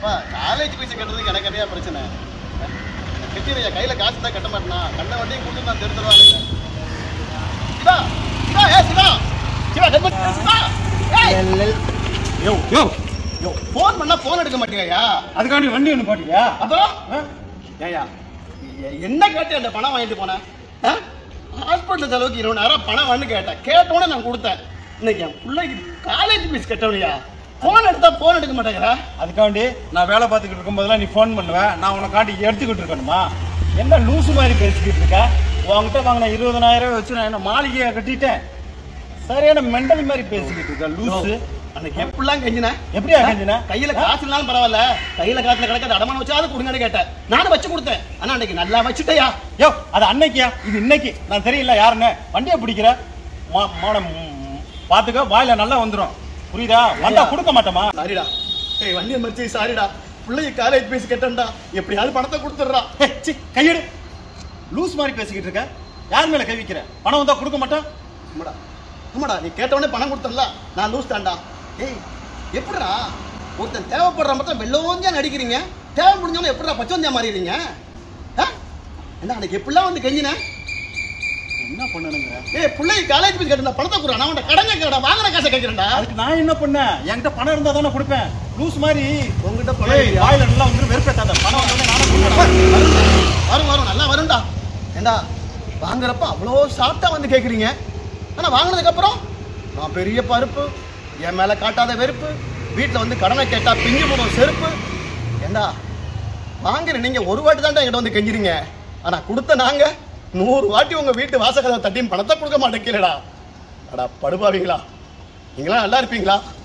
அப்பா college fees கட்டுறதுக்கு எனக்கு நிறையா பிரச்சனை கட்டிடுறியா கையில் காசு தான் கட்ட மாட்டேனா கண்ண வண்டியும் கொடுத்து நான் தெரிஞ்சிருவானுங்க சிவா சிவா ஏ சிவா சிவா டெல்மெட் சிவா ஏய் யோ யோ யோ ஃபோன் பண்ணா ஃபோன் எடுக்க மாட்டேங்கய்யா அதுக்காண்டி வண்டி ஒன்று போட்டியா அப்புறம் ஏயா எ- என்ன கேட்டு அந்த பணம் வாங்கிட்டு போனேன் ஹாஸ்பிட்டல் செலவுக்கு இருபதாயிரம் பணம் வந்து கேட்டேன் கேட்டோன்னே நான் கொடுத்தேன் இன்னைக்கு என் பிள்ளைக்கு காலேஜ் ஃபீஸ் கட்டவனியா ஃபோன் எடுத்தா ஃபோன் எடுக்க மாட்டேங்கிறா அதுக்காண்டி நான் வேலை பார்த்துக்கிட்டு இருக்கும்போதெல்லாம் நீ ஃபோன் பண்ணுவேன் நான் உனக்காண்டி எடுத்துக்கிட்டு இருக்கணுமா என்ன லூசு மாதிரி பேசிக்கிட்டு இருக்க உன்கிட்ட வாங்கின இருபதனாயிரம் வச்சு நான் என்ன மாளிகையை கட்டிட்டேன் சரியான மெண்டல் மாதிரி பேசிக்கிட்டு இருக்க லூசு அன்னைக்கு எப்படிலாம் கெஞ்சினேன் எப்படியா கெஞ்சின? கையில காசு இல்லாலும் பரவாயில்ல கையில காசுல கிடக்காத அடமான வச்சு அது கொடுங்கன்னு கேட்டேன் நானும் வச்சு கொடுத்தேன் ஆனா அன்னைக்கு நல்லா வச்சுட்டயா யோ அது அன்னைக்கியா இது இன்னைக்கு நான் தெரியல யாருன்னு வண்டியை பிடிக்கிற மா- மானம் ம், பாத்துக்க வாயில நல்லா வந்துடும் புரியுதா வந்தா கொடுக்க மாட்டோமா சாரிடா ஏய் வண்டியை மறிச்சு சாரிடா பிள்ளைக்கு காலேஜ் ஃபீஸ் கட்டண்டா எப்படியாவது பணத்தை கொடுத்துட்றா ஹே, சீ, கையெடு லூஸ் மாதிரி பேசிக்கிட்டு இருக்க யார் மேல கை வைக்கிற பணம் வந்தா கொடுக்க மாட்டேன் ஆமாடா ஆமாடா நீ கேட்ட உடனே பணம் கொடுத்தல நான் லூஸ் தான்டா ஏய் எப்படிடா ஒருத்தன் தேவைப்படுற மட்டும் வெள்ளோந்தியா நடிக்கிறீங்க தேவை முடிஞ்சாலும் எப்படிடா பச்சோந்தியா மாறிடுறீங்க ஆ? என்ன அன்னைக்கு எப்படிலாம் வந்து கெஞ்சினேன் என்ன பண்ணணுங்கிற ஏய் பிள்ளைக்கு காலேஜ் ஃபீஸ் கட்டுற பணத்தை கொடுறா நான் உன்ட்ட கடன் கேட்கறா வாங்குற காசை கேட்கிறேன்டா அதுக்கு நான் என்ன பண்ணேன் என்கிட்ட பணம் இருந்தா தானே கொடுப்பேன் லூஸ் மாதிரி உங்ககிட்ட பணம் ஏய், இல்லையா? வாயில நல்லா வந்து வெறுப்பேத்தாத பணம் வந்தோடனே நானும் கொடுக்குறேன் வரும் வரும் நல்லா வரும்டா ஏண்டா வாங்குறப்ப அவ்வளோ சாப்பிட்டா வந்து கேட்குறீங்க ஆனால் வாங்கினதுக்கப்புறம் நான் பெரிய பருப்பு என் மேலே காட்டாத வெறுப்பு வீட்டில் வந்து கடனை கேட்டால் பிஞ்சு போடும் செருப்பு ஏண்டா வாங்குற நீங்கள் ஒரு வாட்டி தான்டா என்கிட்ட வந்து கெஞ்சிறீங்க ஆனால் கொடுத்த நாங்கள் நூறு வாட்டி உங்கள் வீட்டு வாசகதை தட்டியும் பணத்தை கொடுக்க மாட்டேங்கிறடா அடா படுபாவீங்களா நீங்களாம் நல்லா இருப்பீங்களா